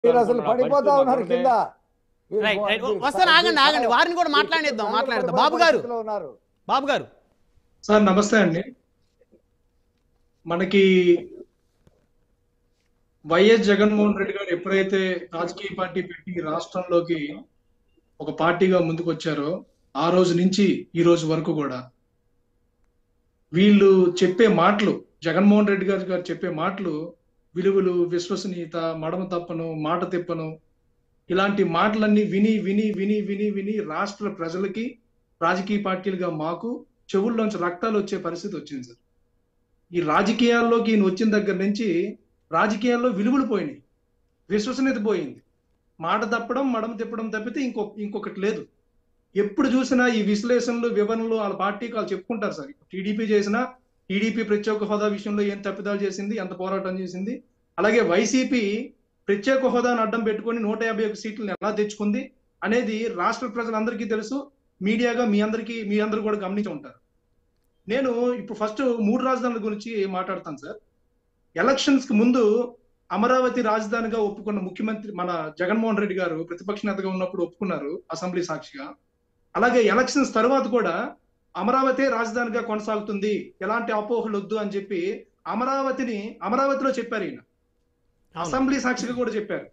మీరు అసలు పడిపోతా ఉన్నారు కింద మీరు రైట్, రైట్. మీరు వస్తాను, ఆగండి, ఆగండి. వారిని కూడా మాట్లాడనిద్దాం, మీరు మాట్లాడనిద్దాం. పడిపోయే బాబు గారు. పరిస్థితిలో ఉన్నారు బాబు గారు సార్ నమస్తే అండి మనకి వైఎస్ జగన్మోహన్ రెడ్డి గారు ఎప్పుడైతే రాజకీయ పార్టీ పెట్టి రాష్ట్రంలోకి ఒక పార్టీగా ముందుకు వచ్చారో ఆ రోజు నుంచి ఈ రోజు వరకు కూడా వీళ్ళు చెప్పే మాటలు జగన్మోహన్ రెడ్డి గారు గారు చెప్పే మాటలు విలువలు విశ్వసనీయత మడమ తప్పను మాట తిప్పను ఇలాంటి మాటలన్నీ విని విని విని విని విని రాష్ట్ర ప్రజలకి రాజకీయ పార్టీలుగా మాకు చెవుల్లోంచి రక్తాలు వచ్చే పరిస్థితి వచ్చింది సార్ ఈ రాజకీయాల్లోకి ఈయన వచ్చిన దగ్గర నుంచి రాజకీయాల్లో విలువలు పోయినాయి విశ్వసనీయత పోయింది మాట తప్పడం మడమ తిప్పడం తప్పితే ఇంకొక ఇంకొకటి లేదు ఎప్పుడు చూసినా ఈ విశ్లేషణలు వివరణలు వాళ్ళ పార్టీకి వాళ్ళు చెప్పుకుంటారు సార్ టీడీపీ చేసినా టీడీపీ ప్రత్యేక హోదా విషయంలో ఏం తప్పిదాలు చేసింది ఎంత పోరాటం చేసింది అలాగే వైసీపీ ప్రత్యేక హోదాను అడ్డం పెట్టుకొని నూట యాభై ఒక్క సీట్లను ఎలా తెచ్చుకుంది అనేది రాష్ట్ర ప్రజలందరికీ తెలుసు మీడియాగా మీ అందరికీ మీ అందరూ కూడా గమనించి ఉంటారు నేను ఇప్పుడు ఫస్ట్ మూడు రాజధానుల గురించి మాట్లాడతాను సార్ ఎలక్షన్స్ కి ముందు అమరావతి రాజధానిగా ఒప్పుకున్న ముఖ్యమంత్రి మన జగన్మోహన్ రెడ్డి గారు ప్రతిపక్ష నేతగా ఉన్నప్పుడు ఒప్పుకున్నారు అసెంబ్లీ సాక్షిగా అలాగే ఎలక్షన్స్ తర్వాత కూడా అమరావతి రాజధానిగా కొనసాగుతుంది ఎలాంటి అపోహలు వద్దు అని చెప్పి అమరావతిని అమరావతిలో చెప్పారు ఈయన అవును. అసెంబ్లీ సాక్షిగా కూడా చెప్పారు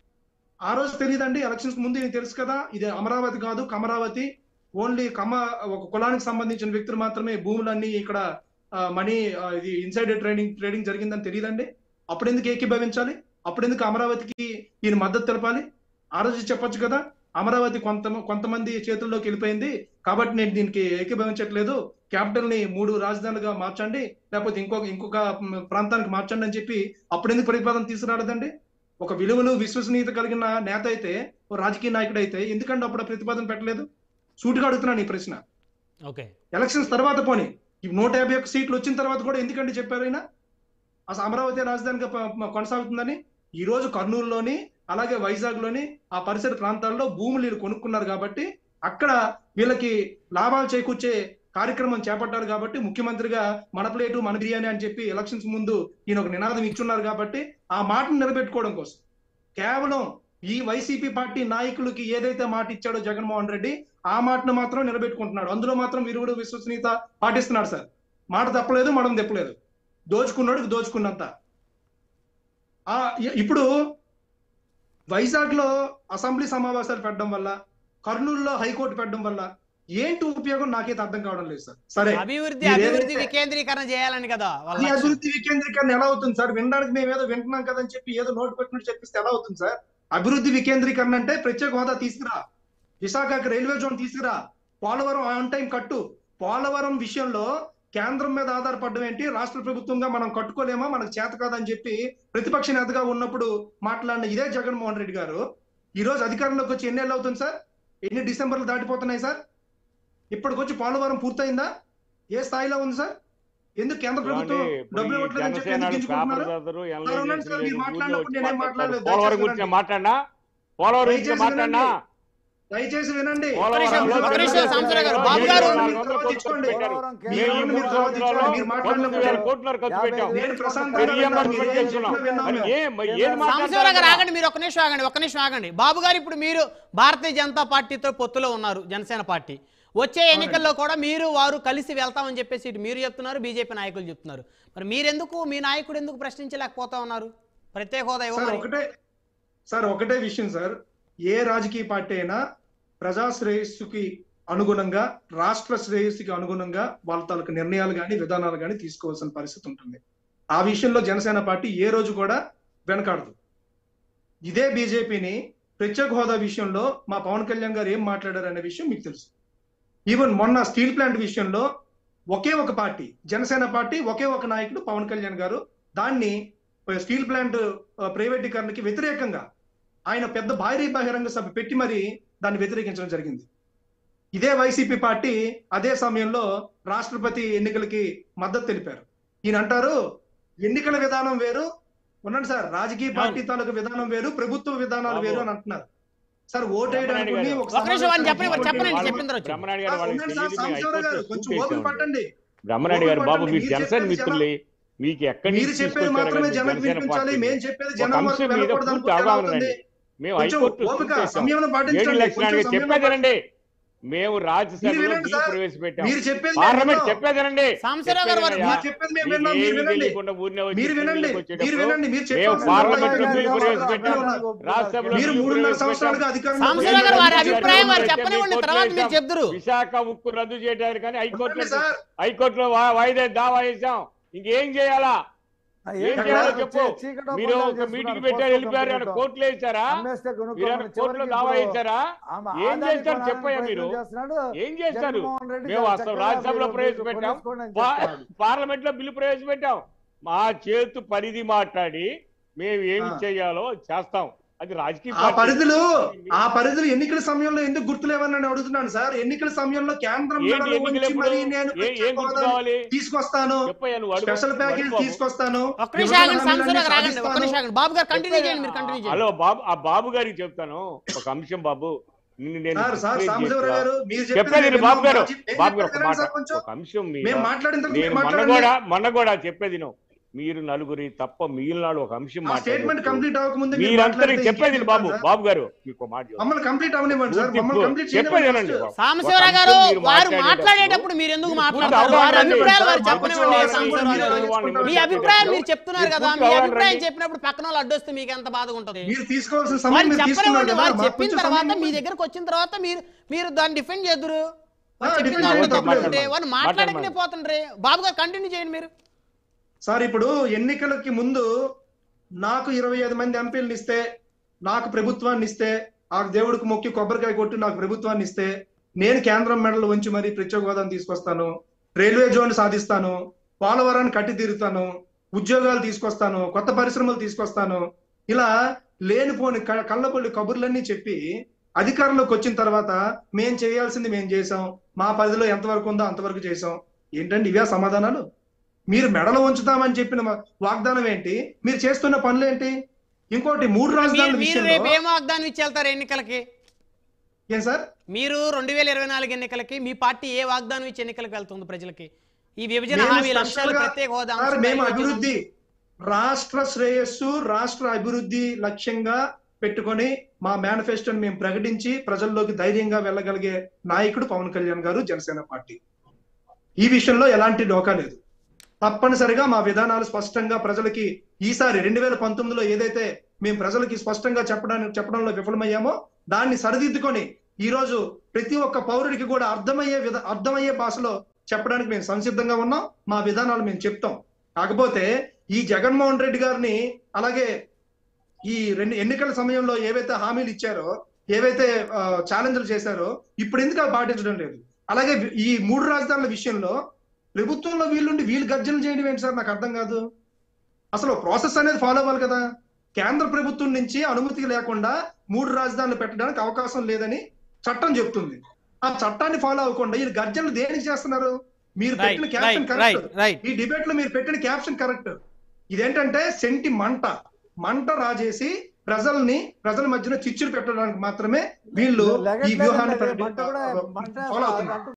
ఆ రోజు తెలియదండి ఎలక్షన్స్ ముందు ఈయనకి తెలుసు కదా ఇది అమరావతి కాదు కమరావతి ఓన్లీ కమ ఒక కులానికి సంబంధించిన వ్యక్తులు మాత్రమే భూములన్నీ ఇక్కడ ఆ, మనీ ఆ, ఇది ఇన్సైడర్ ట్రేడింగ్ ట్రేడింగ్ జరిగిందని తెలియదండి అప్పుడు ఎందుకు ఏకీభవించాలి అప్పుడు ఎందుకు అమరావతికి ఈయన మద్దతు తెలపాలి ఆ రోజు చెప్పొచ్చు కదా అమరావతి కొంత కొంతమంది చేతుల్లోకి వెళ్ళిపోయింది కాబట్టి నేను దీనికి ఏకీభవించట్లేదు క్యాపిటల్ ని మూడు రాజధానులుగా మార్చండి లేకపోతే ఇంకొక ఇంకొక మ్, ప్రాంతానికి మార్చండి అని చెప్పి అప్పుడు ఎందుకు ప్రతిపాదన తీసుకురాలేదండి ఒక విలువలు విశ్వసనీయత కలిగిన నేత అయితే ఓ రాజకీయ నాయకుడు అయితే ఎందుకంటే అప్పుడు ఆ ప్రతిపాదన పెట్టలేదు సూటిగా అడుగుతున్నాను ఈ ప్రశ్న ఓకే ఎలక్షన్స్ తర్వాత పోనీ ఈ నూట యాభై ఒక్క సీట్లు వచ్చిన తర్వాత కూడా ఎందుకంటే చెప్పారు ఆయన అసలు అమరావతి రాజధానిగా ప- ప- కొనసాగుతుందని ఈ రోజు కర్నూలులోని అలాగే వైజాగ్ లోని ఆ పరిసర ప్రాంతాల్లో భూములు వీళ్ళు కొనుక్కున్నారు కాబట్టి అక్కడ వీళ్ళకి లాభాలు చేకూర్చే కార్యక్రమం చేపట్టారు కాబట్టి ముఖ్యమంత్రిగా మన ప్లేటు మన బిర్యానీ అని చెప్పి ఎలక్షన్స్ ముందు ఈయన ఒక నినాదం ఇచ్చున్నారు కాబట్టి ఆ మాటను నిలబెట్టుకోవడం కోసం కేవలం ఈ వైసీపీ పార్టీ నాయకులకి ఏదైతే మాట ఇచ్చాడో జగన్మోహన్ రెడ్డి ఆ మాటను మాత్రం నిలబెట్టుకుంటున్నాడు అందులో మాత్రం విరువుడు విశ్వసనీయత పాటిస్తున్నాడు సార్ మాట తప్పలేదు మడం తెప్పలేదు దోచుకున్నాడు దోచుకున్నంత ఆ ఇ- ఇప్పుడు వైజాగ్ లో అసెంబ్లీ సమావేశాలు పెట్టడం వల్ల కర్నూలులో హైకోర్టు పెట్టడం వల్ల ఏంటి ఉపయోగం నాకైతే అర్థం కావడం లేదు సార్ సరే అభివృద్ధి మీరు అభివృద్ధి ఏదైతే- వికేంద్రీకరణ చేయాలని కదా వాళ్ళ ఈ లక్ష్యం. అభివృద్ధి వికేంద్రీకరణ ఎలా అవుతుంది సార్ వినడానికి మేము ఏదో వింటున్నాం కదని చెప్పి ఏదో నోటు పెట్టినట్టు చెప్పిస్తే ఎలా అవుతుంది సార్ అభివృద్ధి వికేంద్రీకరణ అంటే ప్రత్యేక హోదా తీసుకురా విశాఖకి రైల్వే జోన్ తీసుకురా పోలవరం ఆన్ టైం కట్టు పోలవరం విషయంలో కేంద్రం మీద ఆధారపడడం ఏంటి రాష్ట్ర ప్రభుత్వంగా మనం కట్టుకోలేమా మనకు చేత కాదని చెప్పి ప్రతిపక్ష నేతగా ఉన్నప్పుడు మాట్లాడిన ఇదే జగన్మోహన్ రెడ్డి గారు ఈ రోజు అధికారంలోకి వచ్చి ఎన్ని ఏళ్ళు అవుతుంది సార్ ఎన్ని డిసెంబర్లు దాటిపోతున్నాయి సార్ ఇప్పటికొచ్చి పోలవరం పూర్తయిందా ఏ స్థాయిలో ఉంది సార్ ఎందుకు కేంద్ర ప్రభుత్వం ఏమండి, ఇప్పుడు డబ్బులు ఈ ఇవ్వట్లేదని చెప్పి జనసేన ఎందుకు గింజుకుంటున్నారు? పేపర్ చదవరు, సార్, ఎనలైజ్ ఉండండి సార్, చేయలేదు, మీరు ఊళ్ళో మాట్లాడినప్పుడు వచ్చి నేనేం మాట్లాడతారు. మాట్లాడలేదు. పోలవరం దయచేసి గురించి వినండి. మాట్లాడినా పోలవరం గురించి దయచేసి మాట్లాడినా దయచేసి వినండి ఒక్క నిమిషం, పోలవరంలో ఒక్క నిమిషం, సాంబశివరావు గారు, బాబు గారు. నాలుగు వందల కోట్లు తెచ్చుకోండి. పెట్టారు. పోలవరం మేము ఈ కేంద్రం మూడు మీద సంవత్సరాల్లో మీరు పంతొమ్మిది మాట్లాడినప్పుడు వేల కోట్ల ఖర్చు యాభై పెట్టాం ఐదు నేను ప్రశాంత్ వేల గారు రీఎంబర్స్మెంట్ అన్నారు, మీరు ఏం చేసుకున్నాం. చెప్పినా విన్నాం మరి మేము. ఏం ఏం సాంబశివరావు గారు మాట్లాడతారు ఆగండి మీరు ఒక నిమిషం ఆగండి ఒక నిమిషం ఆగండి బాబు గారు ఇప్పుడు మీరు భారతీయ జనతా పార్టీతో పొత్తులో ఉన్నారు జనసేన పార్టీ వచ్చే ఎన్నికల్లో కూడా మీరు వారు కలిసి వెళ్తామని చెప్పేసి ఇటు మీరు చెప్తున్నారు బీజేపీ నాయకులు చెప్తున్నారు మరి మీరెందుకు మీ నాయకుడు ఎందుకు ప్రశ్నించలేకపోతా ఉన్నారు ప్రత్యేక హోదా సార్ ఇవ్వమని ఒకటే సార్ ఒకటే విషయం సార్ ఏ రాజకీయ పార్టీ అయినా ప్రజా శ్రేయస్సుకి అనుగుణంగా రాష్ట్ర శ్రేయస్సుకి అనుగుణంగా వాళ్ళ తాలూకు నిర్ణయాలు కానీ విధానాలు కానీ తీసుకోవాల్సిన పరిస్థితి ఉంటుంది ఆ విషయంలో జనసేన పార్టీ ఏ రోజు కూడా వెనకాడదు ఇదే బీజేపీని ప్రత్యేక హోదా విషయంలో మా పవన్ కళ్యాణ్ గారు ఏం మాట్లాడారు అనే విషయం మీకు తెలుసు ఈవెన్ మొన్న స్టీల్ ప్లాంట్ విషయంలో ఒకే ఒక పార్టీ జనసేన పార్టీ ఒకే ఒక నాయకుడు పవన్ కళ్యాణ్ గారు దాన్ని స్టీల్ ప్లాంట్ ఆ, ప్రైవేటీకరణకి వ్యతిరేకంగా ఆయన పెద్ద భారీ బహిరంగ సభ పెట్టి మరి దాన్ని వ్యతిరేకించడం జరిగింది ఇదే వైసీపీ పార్టీ అదే సమయంలో రాష్ట్రపతి ఎన్నికలకి మద్దతు తెలిపారు ఈయన అంటారు ఎన్నికల విధానం వేరు ఉండండి సార్ రాజకీయ పార్టీ తాలూకు విధానం వేరు ప్రభుత్వ విధానాలు వేరు అని అంటున్నారు సార్ ఓటేయడానికి బ్రహ్మనాయుడు గారు. ఒక నిమిషం అని చెప్పండి సమావేశానికి చెప్పండి వాళ్ళు- చెప్పిన తర్వాత బ్రహ్మనాయుడు ఆ, గారు వాళ్ళకి ఉండండి సార్, తెలియదు మేము సాంబశివరావు గారు, హైకోర్టులో కొంచెం సూట్ ఓపిక వేసాం. పట్టండి బ్రహ్మనాయుడు గారు ఓపిక బాబు పట్టండి. మీరు మీరు జనసేన చెప్పేది మిత్రుల్ని మీకు ఎక్కడి మీరు నుంచి చెప్పేది తీసుకొచ్చారో మాత్రమే కానీ జనానికి జనసేన వినిపించాలి పార్టీని. మేము చెప్పేది ఒక జనం వరకు అంశం మీద వెళ్ళకూడదు పూర్తి అనుకుంటే ఎలా అవగాహన అవుతుంది? రండి. మేము కొంచెం హైకోర్టు ఓపిక చూసేసాం. సంయమనం ఏడి పాటించండి లక్షణాలు కొంచెం సంయమనం చెప్పేదేనండి మేము మీరు రాజ్యసభలో వినండి బిల్ సార్. ప్రవేశపెట్టాం మీరు చెప్పేది మేము పార్లమెంట్ విన్నాం. చెప్పేదేనండి సాంబశివరావు గారు వారు- మీరు చెప్పేది మేము విన్నాం మీరు ఏమీ వినండి తెలియకుండా ఊరినే వచ్చి మీరు వినండి టీవీలోకి మీరు వచ్చేటప్పుడు వినండి మీరు మేము చెప్పాల్సిన పార్లమెంట్ లో సలహా బిల్ ఏమైనా ప్రవేశపెట్టాం ఉన్నారు? రాజ్యసభలో మీరు బిల్ మూడున్నర ప్రవేశపెట్టాం. సంవత్సరాలుగా అధికారంలో సాంబశివరావు గారు వారి లేరు. అభిప్రాయం వారు చెప్పి చెప్పనివ్వండి కోర్టులో తర్వాత మీరు వేశాం. చెప్దురు విశాఖ ఉక్కు రద్దు చేయడానికి కానీ హైకోర్టులో చెప్పండి సార్ హైకోర్టులో వా- వాయిదా దావా వేసాం ఇంకేం చేయాలా ఏం చేయాలో చెప్పు మీరు ఒక మీటింగ్ పెట్టారు వెళ్ళిపోయారు ఏమైనా కోర్టులో వేసారా మీరు ఏమైనా కోర్టులో దావా వేసారా ఏం చేస్తారు చెప్పయ్యా మీరు? ఏం చేస్తారు మేము అసలు రాజ్యసభలో ప్రవేశపెట్టాం పా- పార్లమెంట్ లో బిల్లు ప్రవేశపెట్టాం మా చేతు పరిధి మాట్లాడి మేము ఏమి ఆ. చేయాలో చేస్తాం అది రాజకీయ ఆ పార్టీ. పరిధులు ఆ పరిధులు ఎన్నికల సమయంలో ఎందుకు గుర్తులేవని నేను అడుగుతున్నాను సార్ ఎన్నికల సమయంలో కేంద్రం ఏంటి మెడలు ఎన్నికలు వంచి ఎప్పుడు? మరీ నేను ఏ- ఏం ప్రత్యేక గుర్తు హోదాని కావాలి తీసుకొస్తాను చెప్పయ్యా నువ్వు అడుగు. స్పెషల్ ప్యాకేజ్ అడుగు బాబు. తీసుకొస్తాను ఒక్క నిమిషం విభజన ఆగండి సాంబశివరావు గారు హామీలన్నీ ఆగండి ఒక్క నిమిషం ఆగండి బాబు గారు కంటిన్యూ చేయండి మీరు కంటిన్యూ చేయండి హలో బాబు ఆ బాబు గారికి చెప్తాను ఒక అంశం బాబు నిన్ను నేను సార్ సార్ discourage సాంబశివరావు చేస్తా. గారు మీరు చెప్పేది చెప్పేది విను బాబు గారు నేను బాబు గారు ఒక చెప్పేది మాట సార్ కొంచెం ఒక అంశం మీద మేము మాట్లాడిన తర్వాత నేను మీరు మొన్న మాట్లాడండి కూడా మొన్న కూడా చెప్పేది నువ్వు మీరు నలుగురి తప్ప మిగిలినాడు ఒక అంశం ఆ స్టేట్మెంట్ మాట్లాడవచ్చు. కంప్లీట్ అవ్వకముందే మీరు మీరందరికి మాట్లాడితే చెప్పేది ఇంకేం బాబు చెప్తాను సార్? బాబు గారు మీకు ఒక మాట చెప్తాను. మమ్మల్ని కంప్లీట్ అవ్వనివ్వండి సార్ మమ్మల్ని పూర్తి కంప్లీట్ చెప్పేదేనండి చేయనివ్వండి బాబు. సాంబశివరావు ఒక గారు అంశం మీరు వారు మాట్లాడేటప్పుడు మాట్లాడేటప్పుడు మీరు ఎందుకు పూర్తి మాట్లాడతారు అవగాహన వారి రండి. అభిప్రాయాలు వారు మాకు చెప్పనివ్వండి కొంచెం సాంబశివరావు గారు అవగాహన మీ రండి. అభిప్రాయం మీరు చెప్తున్నారు మీరు కదా పూర్తి మీ అవగాహన అభిప్రాయం రండి. చెప్పినప్పుడు పక్కన వాళ్ళు అడ్డొస్తే మీకు ఎంత బాధగా ఉంటుంది మీరు తీసుకోవాల్సిన సమయం వారు మీరు తీసుకున్నారు చెప్పనివ్వండి కదా వారు మాకు చెప్పిన కొంచెం తర్వాత సమయం మీ ఇవ్వండి. దగ్గరకు వచ్చిన తర్వాత మీరు మీరు దాన్ని డిఫెండ్ చేద్దరు వారు ఆ, చెప్పిన defend దాంట్లో చేయండి, తప్పు ఉంటే తప్పలేదు. వారు మాట్లాడకనే పోతుండ్రే బాబు గారు కంటిన్యూ చేయండి మీరు సార్ ఇప్పుడు ఎన్నికలకి ముందు నాకు ఇరవై ఐదు మంది ఎంపీలను ఇస్తే నాకు ప్రభుత్వాన్ని ఇస్తే ఆ దేవుడికి మొక్కి కొబ్బరికాయ కొట్టి నాకు ప్రభుత్వాన్ని ఇస్తే నేను కేంద్రం మెడలు ఉంచి మరి ప్రత్యేక హోదాను తీసుకొస్తాను రైల్వే జోన్ సాధిస్తాను పోలవరాన్ని కట్టి తీరుతాను ఉద్యోగాలు తీసుకొస్తాను కొత్త పరిశ్రమలు తీసుకొస్తాను ఇలా లేనిపోని క- కళ్ళబొల్లి కబుర్లన్నీ చెప్పి అధికారంలోకి వచ్చిన తర్వాత మేం చేయాల్సింది మేం చేసాం మా పరిధిలో ఎంతవరకు ఉందో అంతవరకు చేసాం ఏంటండి ఇవే సమాధానాలు మీరు మెడలు ఉంచుతామని చెప్పిన మా- వాగ్దానం ఏంటి మీరు చేస్తున్న పనులు ఏంటి ఇంకోటి మూడు మీరు రాజధానుల మీరు రేపు విషయంలో ఏం వాగ్దానం ఇచ్చి వెళ్తారు ఎన్నికలకి ఏం సార్ మీరు రెండు వేల ఇరవై నాలుగు ఎన్నికలకి మీ పార్టీ ఏ వాగ్దానం ఇచ్చి ఎన్నికలకు వెళ్తుంది ప్రజలకి ఈ విభజన మేము హామీల స్పష్టంగా- అంశాలు ప్రత్యేక హోదా సార్ అంశం, మేము రైల్వే జోన్ అభివృద్ధి రాష్ట్ర శ్రేయస్సు రాష్ట్ర అభివృద్ధి లక్ష్యంగా పెట్టుకొని మా మేనిఫెస్టోని మేము ప్రకటించి ప్రజల్లోకి ధైర్యంగా వెళ్ళగలిగే నాయకుడు పవన్ కళ్యాణ్ గారు జనసేన పార్టీ ఈ విషయంలో ఎలాంటి డోకా లేదు తప్పనిసరిగా మా విధానాలు స్పష్టంగా ప్రజలకి ఈసారి రెండు వేల పంతొమ్మిదిలో ఏదైతే మేము ప్రజలకి స్పష్టంగా చెప్పడానికి చెప్పడంలో విఫలమయ్యామో దాన్ని సరిదిద్దుకొని ఈ రోజు ప్రతి ఒక్క పౌరుడికి కూడా అర్థమయ్యే విధ అర్థమయ్యే భాషలో చెప్పడానికి మేము సంసిద్ధంగా ఉన్నాం మా విధానాలు మేము చెప్తాం కాకపోతే ఈ జగన్మోహన్ రెడ్డి గారిని అలాగే ఈ రెండు ఎన్నికల సమయంలో ఏవైతే హామీలు ఇచ్చారో ఏవైతే ఛాలెంజ్లు చేశారో ఇప్పుడు ఎందుకు అవి పాటించడం లేదు అలాగే ఈ మూడు రాజధానుల విషయంలో ప్రభుత్వంలో వీళ్ళుండి వీళ్ళు గర్జనలు చేయడం ఏంటి సార్ నాకు అర్థం కాదు అసలు ప్రాసెస్ అనేది ఫాలో అవ్వాలి కదా కేంద్ర ప్రభుత్వం నుంచి అనుమతి లేకుండా మూడు రాజధానులు పెట్టడానికి అవకాశం లేదని చట్టం చెప్తుంది ఆ చట్టాన్ని ఫాలో అవ్వకుండా వీళ్ళు గర్జనలు దేనికి చేస్తున్నారు మీరు రైట్ పెట్టిన caption right right correct right ఈ డిబేట్ లో మీరు పెట్టిన క్యాప్షన్ కరెక్ట్ ఇదేంటంటే సెంటి మంట మంట రాజేసి ప్రజల్ని ప్రజల మధ్యన చిచ్చులు పెట్టడానికి మాత్రమే వీళ్ళు ఈ వ్యూహాన్ని మంట కూడా మంట ఫాలో అవుతున్నారు